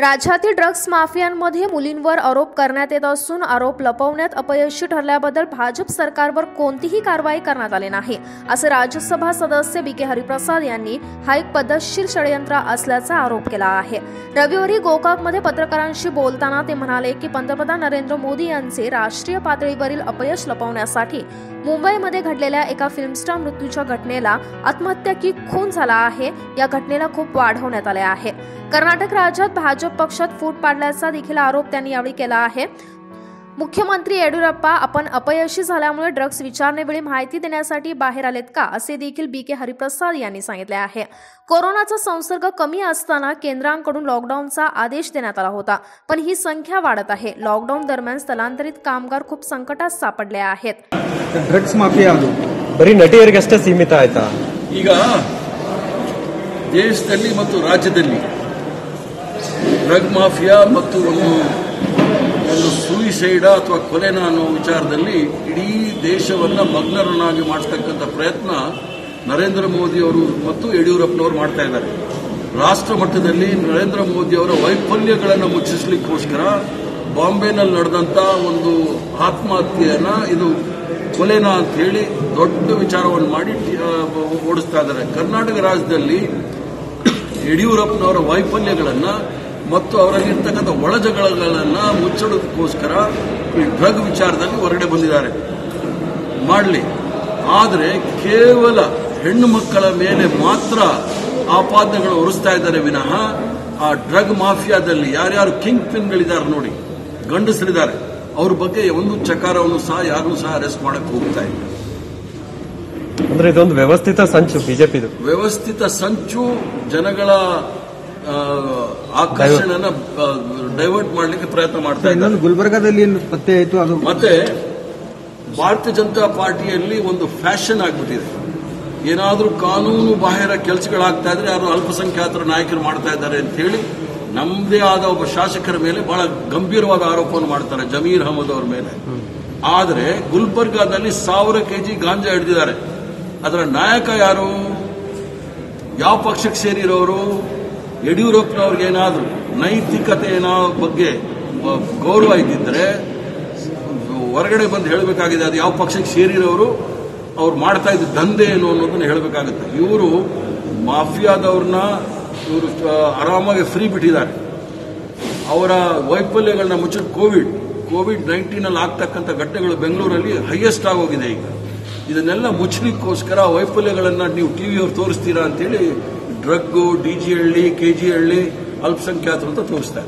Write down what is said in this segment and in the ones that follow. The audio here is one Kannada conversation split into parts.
राज्यातील ड्रग्ज माफियांमध्ये मुलींवर आरोप करण्यात येत असून आरोप लपवण्यात अपयशी ठरल्याबद्दल भाजप सरकारवर कोणतीही कारवाई करण्यात आली नाही असे राज्यसभा सदस्य बी के हरिप्रसाद यांनी हा एक पद्धतशीर षडयंत्र असल्याचा आरोप केला आहे रविवारी गोकाकमध्ये पत्रकारांशी बोलताना ते म्हणाले की पंतप्रधान नरेंद्र मोदी यांचे राष्ट्रीय पातळीवरील अपयश लपवण्यासाठी मुंबईमध्ये घडलेल्या एका फिल्मस्टार मृत्यूच्या घटनेला आत्महत्या की खून झाला आहे या घटनेला खूप वाढवण्यात आले आहे कर्नाटक राज्यात भाजप पक्षात फूट पाडल्याचा देखील आरोप त्यांनी यावेळी केला आहे मुख्यमंत्री येडियुरप्पा आपण अपयशी झाल्यामुळे ड्रग्ज विचारणेवेळी माहिती देण्यासाठी बाहेर आलेत का असे देखील बी के हरिप्रसाद यांनी सांगितले आहे कोरोनाचा संसर्ग कमी असताना केंद्रांकडून लॉकडाऊनचा आदेश देण्यात आला होता पण ही संख्या वाढत आहे लॉकडाऊन दरम्यान स्थलांतरित कामगार खूप संकटात सापडले आहेत ಡ್ರಗ್ಸ್ ಮಾಫಿಯಾ ಅದು ಬರೀ ನಟಿಯರಿಗಷ್ಟೇ ಸೀಮಿತ ಆಯ್ತಾ ಈಗ ದೇಶದಲ್ಲಿ ಮತ್ತು ರಾಜ್ಯದಲ್ಲಿ ಡ್ರಗ್ ಮಾಫಿಯಾ ಮತ್ತು ಒಂದು ಒಂದು ಸೂಯಿಸೈಡ ಅಥವಾ ಕೊಲೆನ ಅನ್ನೋ ವಿಚಾರದಲ್ಲಿ ಇಡೀ ದೇಶವನ್ನು ಮಗ್ನರನ್ನಾಗಿ ಮಾಡತಕ್ಕಂಥ ಪ್ರಯತ್ನ ನರೇಂದ್ರ ಮೋದಿ ಅವರು ಮತ್ತು ಯಡಿಯೂರಪ್ಪನವರು ಮಾಡ್ತಾ ಇದ್ದಾರೆ ರಾಷ್ಟ್ರ ಮಟ್ಟದಲ್ಲಿ ನರೇಂದ್ರ ಮೋದಿ ಅವರ ವೈಫಲ್ಯಗಳನ್ನು ಮುಚ್ಚಿಸಲಿಕ್ಕೋಸ್ಕರ ಬಾಂಬೆನಲ್ಲಿ ನಡೆದಂತ ಒಂದು ಆತ್ಮಹತ್ಯೆಯನ್ನ ಇದು ಕೊಲೆನ ಅಂತ ಹೇಳಿ ದೊಡ್ಡ ವಿಚಾರವನ್ನು ಮಾಡಿ ಆ, ಓಡಿಸ್ತಾ ಇದ್ದಾರೆ ಕರ್ನಾಟಕ ರಾಜ್ಯದಲ್ಲಿ ಯಡಿಯೂರಪ್ಪನವರ ವೈಫಲ್ಯಗಳನ್ನ ಮತ್ತು ಅವರಲ್ಲಿರ್ತಕ್ಕಂಥ ಒಳಜಗಳಗಳನ್ನ ಮುಚ್ಚಡೋದಕ್ಕೋಸ್ಕರ ಈ ಡ್ರಗ್ ವಿಚಾರದಲ್ಲಿ ಹೊರಗಡೆ ಬಂದಿದ್ದಾರೆ ಮಾಡಲಿ ಆದರೆ ಕೇವಲ ಹೆಣ್ಣು ಮಕ್ಕಳ ಮೇಲೆ ಮಾತ್ರ ಆಪಾದನೆಗಳು ಹೊರಿಸ್ತಾ ಇದ್ದಾರೆ ವಿನಃ ಆ ಡ್ರಗ್ ಮಾಫಿಯಾದಲ್ಲಿ ಯಾರ್ಯಾರು ಕಿಂಗ್ ಪಿನ್ಗಳಿದ್ದಾರೆ ನೋಡಿ ಗಂಡಸರಿದ್ದಾರೆ ಅವ್ರ ಬಗ್ಗೆ ಒಂದು ಚಕಾರವನ್ನು ಸಹ ಯಾರನ್ನೂ ಸಹ ಅರೆಸ್ಟ್ ಮಾಡಕ್ಕೆ ಹೋಗ್ತಾ ಇಲ್ಲ ಅಂದ್ರೆ ಇದೊಂದು ವ್ಯವಸ್ಥಿತ ಸಂಚು ಬಿಜೆಪಿದು ವ್ಯವಸ್ಥಿತ ಸಂಚು ಜನಗಳ ಆ, ಆಕರ್ಷಣೆಯನ್ನ ಡೈವರ್ಟ್ ಮಾಡಲಿಕ್ಕೆ ಪ್ರಯತ್ನ ಮಾಡ್ತಾ ಇದ್ದಾರೆ ಇನ್ನೊಂದು ಗುಲ್ಬರ್ಗಾದಲ್ಲಿ ಏನು ಪತ್ತೆ ಆಯ್ತು ಅದು ಮತ್ತೆ ಭಾರತೀಯ ಜನತಾ ಪಾರ್ಟಿಯಲ್ಲಿ ಒಂದು ಫ್ಯಾಷನ್ ಆಗ್ಬಿಟ್ಟಿದೆ ಏನಾದರೂ ಕಾನೂನು ಬಾಹಿರ ಕೆಲಸಗಳಾಗ್ತಾ ಇದ್ರೆ ಯಾರು ಅಲ್ಪಸಂಖ್ಯಾತರ ನಾಯಕರು ಮಾಡ್ತಾ ಇದ್ದಾರೆ ಅಂತ ಹೇಳಿ ನಮ್ಮದೇ ಆದ ಒಬ್ಬ ಶಾಸಕರ ಮೇಲೆ ಬಹಳ ಗಂಭೀರವಾದ ಆರೋಪವನ್ನು ಮಾಡ್ತಾರೆ ಜಮೀರ್ ಅಹಮದ್ ಅವರ ಮೇಲೆ ಆದರೆ ಗುಲ್ಬರ್ಗಾದಲ್ಲಿ ಸಾವಿರ ಕೆಜಿ ಗಾಂಜಾ ಹಿಡಿದಿದ್ದಾರೆ ಅದರ ನಾಯಕ ಯಾರು ಯಾವ ಪಕ್ಷಕ್ಕೆ ಸೇರಿರೋರು ಯಡಿಯೂರಪ್ಪನವ್ರಿಗೆ ಏನಾದರೂ ನೈತಿಕತೆಯ ಬಗ್ಗೆ ಆ, ಗೌರವ ಇದ್ದಿದ್ರೆ ಹೊರಗಡೆ ಬಂದು ಹೇಳಬೇಕಾಗಿದೆ ಅದು ಯಾವ ಪಕ್ಷಕ್ಕೆ ಸೇರಿರೋರು ಅವ್ರು ಮಾಡ್ತಾ ಇದ್ದ ದಂಧೆ ಏನು ಅನ್ನೋದನ್ನ ಹೇಳಬೇಕಾಗುತ್ತೆ ಇವರು ಮಾಫಿಯಾದವ್ರನ್ನ ಇವರು ಆರಾಮಾಗಿ ಫ್ರೀ ಬಿಟ್ಟಿದ್ದಾರೆ ಅವರ ವೈಫಲ್ಯಗಳನ್ನ ಮುಚ್ಚ ಕೋವಿಡ್ ಕೋವಿಡ್ ನೈನ್ಟೀನಲ್ಲಿ ಆಗ್ತಕ್ಕಂಥ ಘಟನೆಗಳು ಬೆಂಗಳೂರಲ್ಲಿ ಹೈಯೆಸ್ಟ್ ಆಗೋಗಿದೆ ಈಗ ಇದನ್ನೆಲ್ಲ ಮುಚ್ಚಲಿಕ್ಕೋಸ್ಕರ ಆ ವೈಫಲ್ಯಗಳನ್ನ ನೀವು ಟಿವಿಯವ್ರು ತೋರಿಸ್ತೀರಾ ಅಂತೇಳಿ ಡ್ರಗ್ಗು ಡಿ ಜಿ ಹಳ್ಳಿ ಕೆ ಜಿ ಹಳ್ಳಿ ಅಲ್ಪಸಂಖ್ಯಾತರು ಅಂತ ತೋರಿಸ್ತಾರೆ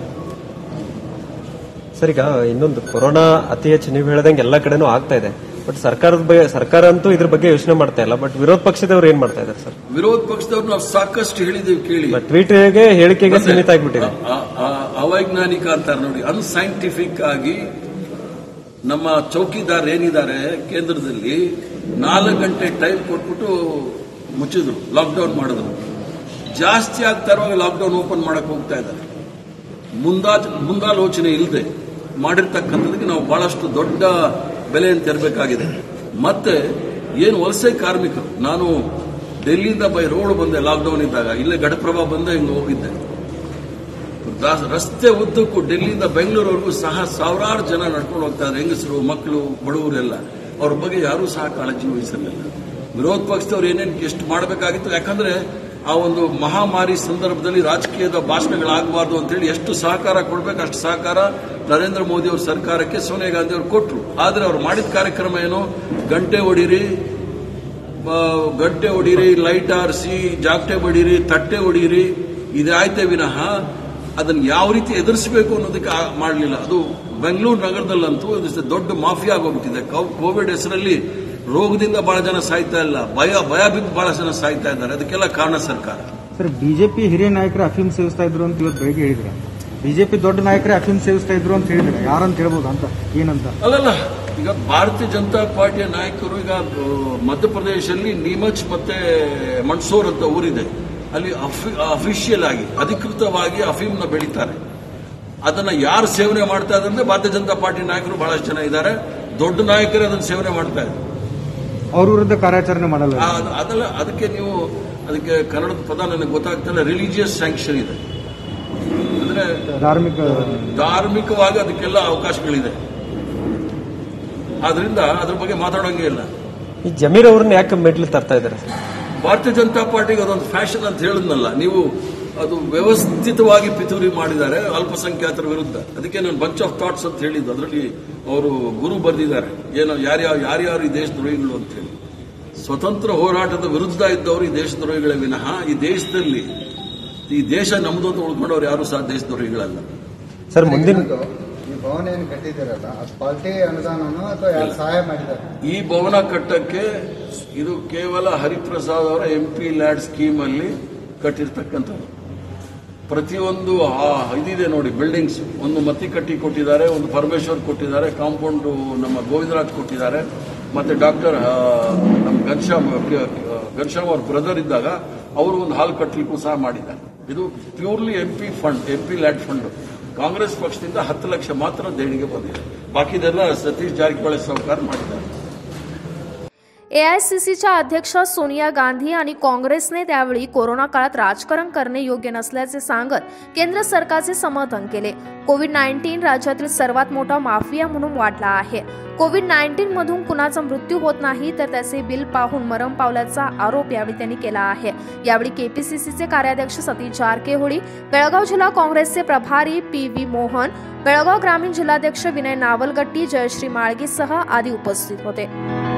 ಸರ್ ಈಗ ಇನ್ನೊಂದು ಕೊರೋನಾ ಅತಿ ಹೆಚ್ಚು ನೀವು ಹೇಳ್ದಂಗೆ ಎಲ್ಲ ಕಡೆನೂ ಆಗ್ತಾ ಇದೆ ಬಟ್ ಸರ್ಕಾರದ ಬಗ್ಗೆ ಸರ್ಕಾರ ಅಂತೂ ಇದ್ರ ಬಗ್ಗೆ ಯೋಚನೆ ಮಾಡ್ತಾ ಇಲ್ಲ ಬಟ್ ವಿರೋಧ ಪಕ್ಷದವ್ರು ಏನ್ ಮಾಡ್ತಾ ಇದ್ದಾರೆ ಸರ್ ವಿರೋಧ ಪಕ್ಷದವ್ರು ನಾವು ಸಾಕಷ್ಟು ಹೇಳಿದ್ದೀವಿ ಕೇಳಿ ಬಟ್ ಟ್ವೀಟ್ಗೆ ಹೇಳಿಕೆಗೆ ಸೀಮಿತ ಆಗ್ಬಿಟ್ಟಿದೆ ಆ- ಆ- ಅವೈಜ್ಞಾನಿಕ ಅಂತಾರೆ ನೋಡಿ ಅನ್ಸೈಂಟಿಫಿಕ್ ಆಗಿ ನಮ್ಮ ಚೌಕಿದಾರ್ ಏನಿದ್ದಾರೆ ಕೇಂದ್ರದಲ್ಲಿ ನಾಲ್ಕು ಗಂಟೆ ಟೈಮ್ ಕೊಟ್ಬಿಟ್ಟು ಮುಚ್ಚಿದ್ರು ಲಾಕ್ಡೌನ್ ಮಾಡಿದ್ರು ಜಾಸ್ತಿ ಆಗ್ತಾ ಇರುವಾಗ ಲಾಕ್ಡೌನ್ ಓಪನ್ ಮಾಡಕ್ ಹೋಗ್ತಾ ಇದ್ದಾರೆ ಮುಂದಾಚ ಮುಂದಾಲೋಚನೆ ಇಲ್ಲದೆ ಮಾಡಿರ್ತಕ್ಕಂಥದಕ್ಕೆ ನಾವು ಬಹಳಷ್ಟು ದೊಡ್ಡ ಬೆಲೆಯನ್ನು ತೆರಬೇಕಾಗಿದೆ ಮತ್ತೆ ಏನು ವಲಸೆ ಕಾರ್ಮಿಕರು ನಾನು ಡೆಲ್ಲಿಯಿಂದ ಬೈ ರೋಡ್ ಬಂದೆ ಲಾಕ್ಡೌನ್ ಇದ್ದಾಗ ಇಲ್ಲೇ ಘಟಪ್ರಭಾ ಬಂದೆ ಹಿಂಗೆ ಹೋಗಿದ್ದೆ ರಾ- ರಸ್ತೆ ಉದ್ದಕ್ಕೂ ಡೆಲ್ಲಿಯಿಂದ ಬೆಂಗಳೂರುವರೆಗೂ ಸಹ ಸಾವಿರಾರು ಜನ ನಡ್ಕೊಂಡು ಹೋಗ್ತಾ ಇದ್ದಾರೆ ಹೆಂಗಸರು ಮಕ್ಕಳು ಬಡವರೆಲ್ಲ ಅವ್ರ ಬಗ್ಗೆ ಯಾರೂ ಸಹ ಕಾಳಜಿ ವಹಿಸಲಿಲ್ಲ ವಿರೋಧ ಪಕ್ಷದವ್ರು ಏನೇನು ಎಷ್ಟು ಮಾಡಬೇಕಾಗಿತ್ತು ಯಾಕಂದ್ರೆ ಆ ಒಂದು ಮಹಾಮಾರಿ ಸಂದರ್ಭದಲ್ಲಿ ರಾಜಕೀಯದ ಭಾಷಣಗಳಾಗಬಾರ್ದು ಅಂತೇಳಿ ಎಷ್ಟು ಸಹಕಾರ ಕೊಡಬೇಕು ಅಷ್ಟು ಸಹಕಾರ ನರೇಂದ್ರ ಮೋದಿ ಅವ್ರ ಸರ್ಕಾರಕ್ಕೆ ಸೋನಿಯಾ ಗಾಂಧಿ ಅವರು ಕೊಟ್ಟರು ಆದ್ರೆ ಅವ್ರು ಮಾಡಿದ ಕಾರ್ಯಕ್ರಮ ಏನು ಗಂಟೆ ಹೊಡೀರಿ ಆ, ಗಂಟೆ ಹೊಡೀರಿ ಲೈಟ್ ಆರಿಸಿ ಜಾಗಟೆ ಹೊಡೀರಿ ತಟ್ಟೆ ಹೊಡೀರಿ ಇದಾಯ್ತೇ ವಿನಃ ಅದನ್ನ ಯಾವ ರೀತಿ ಎದುರಿಸಬೇಕು ಅನ್ನೋದಕ್ಕೆ ಮಾಡಲಿಲ್ಲ ಅದು ಬೆಂಗಳೂರು ನಗರದಲ್ಲಂತೂ ಇದು ದೊಡ್ಡ ಮಾಫಿಯಾ ಆಗೋಗ್ಬಿಟ್ಟಿದೆ ಕೋ- ಕೋವಿಡ್ ಹೆಸರಲ್ಲಿ ರೋಗದಿಂದ ಬಹಳ ಜನ ಸಾಯ್ತಾ ಇಲ್ಲ ಭಯ ಭಯ ಬಿದ್ದು ಬಹಳ ಜನ ಸಾಯ್ತಾ ಇದ್ದಾರೆ ಅದಕ್ಕೆಲ್ಲ ಕಾರಣ ಸರ್ಕಾರ ಸರ್ ಬಿಜೆಪಿ ಹಿರಿಯ ನಾಯಕರು ಅಫೀಮ್ ಸೇವಿಸ್ತಾ ಇದ್ರು ಅಂತ ಇವತ್ತು ಬೆಳಿಗ್ಗೆ ಹೇಳಿದ್ರ ಬಿಜೆಪಿ ದೊಡ್ಡ ನಾಯಕರೇ ಅಫೀಮ್ ಸೇವಿಸ್ತಾ ಇದ್ರು ಅಂತ ಹೇಳಿದ್ರೆ ಯಾರಂತ ಹೇಳ್ಬೋದು ಅಂತ ಏನಂತ ಅಲ್ಲಲ್ಲ ಈಗ ಭಾರತೀಯ ಜನತಾ ಪಾರ್ಟಿಯ ನಾಯಕರು ಈಗ ಆ, ಮಧ್ಯಪ್ರದೇಶದಲ್ಲಿ ನೀಮಚ್ ಮತ್ತೆ ಮಂಡ್ಸೋರ್ ಅಂತ ಊರಿದೆ ಅಲ್ಲಿ ಅಫಿಷಿಯಲ್ ಆಗಿ ಅಧಿಕೃತವಾಗಿ ಅಫೀಮ್ನ ಬೆಳೀತಾರೆ ಅದನ್ನ ಯಾರು ಸೇವನೆ ಮಾಡ್ತಾ ಇದ್ದಾರೆ ಅಂದ್ರೆ ಭಾರತೀಯ ಜನತಾ ಪಾರ್ಟಿ ನಾಯಕರು ಬಹಳಷ್ಟು ಜನ ಇದ್ದಾರೆ ದೊಡ್ಡ ನಾಯಕರೇ ಅದನ್ನು ಸೇವನೆ ಮಾಡ್ತಾ ಇದ್ದಾರೆ ಅವ್ರ ವಿರುದ್ಧ ಕಾರ್ಯಾಚರಣೆ ಮಾಡಲ್ಲ ಆ- ಅದಲ್ಲ ಅದಕ್ಕೆ ನೀವು ಅದಕ್ಕೆ ಕನ್ನಡದ ಪದ ನನಗೆ ಗೊತ್ತಾಗ್ತಿಲ್ಲ ರಿಲಿಜಿಯಸ್ ಸ್ಯಾಂಕ್ಷನ್ ಇದೆ ಅಂದ್ರೆ ಧಾರ್ಮಿಕ ಧಾರ್ಮಿಕವಾಗಿ ಅದಕ್ಕೆಲ್ಲ ಅವಕಾಶಗಳಿದೆ ಆದ್ರಿಂದ ಅದ್ರ ಬಗ್ಗೆ ಮಾತಾಡೋಂಗೇ ಇಲ್ಲ ಈ ಜಮೀರ್ ಅವ್ರನ್ನ ಯಾಕೆ ಮೆಟ್ಲು ತರ್ತಾ ಇದ್ದಾರೆ ಭಾರತೀಯ ಜನತಾ ಪಾರ್ಟಿಗೆ ಅದೊಂದು ಫ್ಯಾಷನ್ ಅಂತ ಹೇಳಿದ್ನಲ್ಲ ನೀವು ಅದು ವ್ಯವಸ್ಥಿತವಾಗಿ ಪಿತೂರಿ ಮಾಡಿದ್ದಾರೆ ಅಲ್ಪಸಂಖ್ಯಾತರ ವಿರುದ್ಧ ಅದಕ್ಕೆ ನಾನು ಬಂಚ್ ಆಫ್ ಥಾಟ್ಸ್ ಅಂತ ಹೇಳಿದ್ದು ಅದರಲ್ಲಿ ಅವರು ಗುರು ಬರೆದಿದ್ದಾರೆ ಏನೋ ಯಾರ್ಯಾವ ಯಾರ್ಯಾರು ಈ ದೇಶದ್ರೋಹಿಗಳು ಅಂತ ಹೇಳಿ ಸ್ವತಂತ್ರ ಹೋರಾಟದ ವಿರುದ್ಧ ಇದ್ದವರು ಈ ದೇಶದ್ರೋಹಿಗಳೇ ವಿನಃ ಈ ದೇಶದಲ್ಲಿ ಈ ದೇಶ ನಮ್ದು ಅಂತ ಉಳ್ಕೊಂಡವ್ರು ಯಾರು ಸಹ ದೇಶದ್ರೋಹಿಗಳಲ್ಲ ಸರ್ ಮುಂದಿನ ಇನ್ನೊಂದು, ಈ ಭವನ ಏನು ಕಟ್ಟಿದ್ದೀರಲ್ಲ ಅದು ಪಾರ್ಟಿ ಅನುದಾನನೋ ಅಥವಾ ಯಾರು ಸಹಾಯ ಮಾಡಿದ್ದಾರೆ ಈ ಭವನ ಕಟ್ಟಕ್ಕೆ ಇದು ಕೇವಲ ಹರಿಪ್ರಸಾದ್ ಅವರ ಎಂ ಪಿ ಲ್ಯಾಡ್ ಸ್ಕೀಮ್ ಅಲ್ಲಿ ಕಟ್ಟಿರ್ತಕ್ಕಂಥದ್ದು ಪ್ರತಿಯೊಂದು ಆ ಇದಿದೆ ನೋಡಿ ಬಿಲ್ಡಿಂಗ್ಸ್ ಒಂದು ಮತ್ತಿ ಕಟ್ಟಿ ಕೊಟ್ಟಿದ್ದಾರೆ ಒಂದು ಪರಮೇಶ್ವರ್ ಕೊಟ್ಟಿದ್ದಾರೆ ಕಾಂಪೌಂಡ್ ನಮ್ಮ ಗೋವಿಂದರಾಜ್ ಕೊಟ್ಟಿದ್ದಾರೆ ಮತ್ತೆ ಡಾಕ್ಟರ್ ನಮ್ಮ ಘನಶ್ಯಾಮ್ ಘನಶ್ಯಾಮ್ ಅವ್ರ ಬ್ರದರ್ ಇದ್ದಾಗ ಅವರು ಒಂದು ಹಾಲ್ ಕಟ್ಟಲಿಕ್ಕೂ ಸಹ ಮಾಡಿದ್ದಾರೆ ಇದು purely M P fund M P LAD fund Congress ಪಕ್ಷದಿಂದ ಹತ್ತು ಲಕ್ಷ ಮಾತ್ರ ದೇಣಿಗೆ ಬಂದಿದೆ ಬಾಕಿದೆಲ್ಲ ಸತೀಶ್ ಜಾರಕಿಹೊಳಿ ಸಾಹುಕಾರ ಮಾಡಿದ್ದಾರೆ एआयसीसीच्या अध्यक्ष सोनिया गांधी आणि काँग्रेसने त्यावेळी कोरोना काळात राजकारण करणे योग्य नसल्याचे सांगत केंद्र सरकारचे समर्थन केले कोविड नाईन्टीन राज्यातील सर्वात मोठा माफिया म्हणून वाढला आहे कोविड नाईन्टीन मधून कुणाचा मृत्यू होत नाही तर त्याचे बिल पाहून मरण पावल्याचा आरोप यावेळी त्यांनी केला आहे यावेळी केपीसीसीचे कार्याध्यक्ष सतीश जारकेहोळी बेळगाव जिल्हा काँग्रेसचे प्रभारी पी व्ही मोहन बेळगाव ग्रामीण जिल्हाध्यक्ष विनय नावलगट्टी जयश्री माळगीसह आदी उपस्थित होते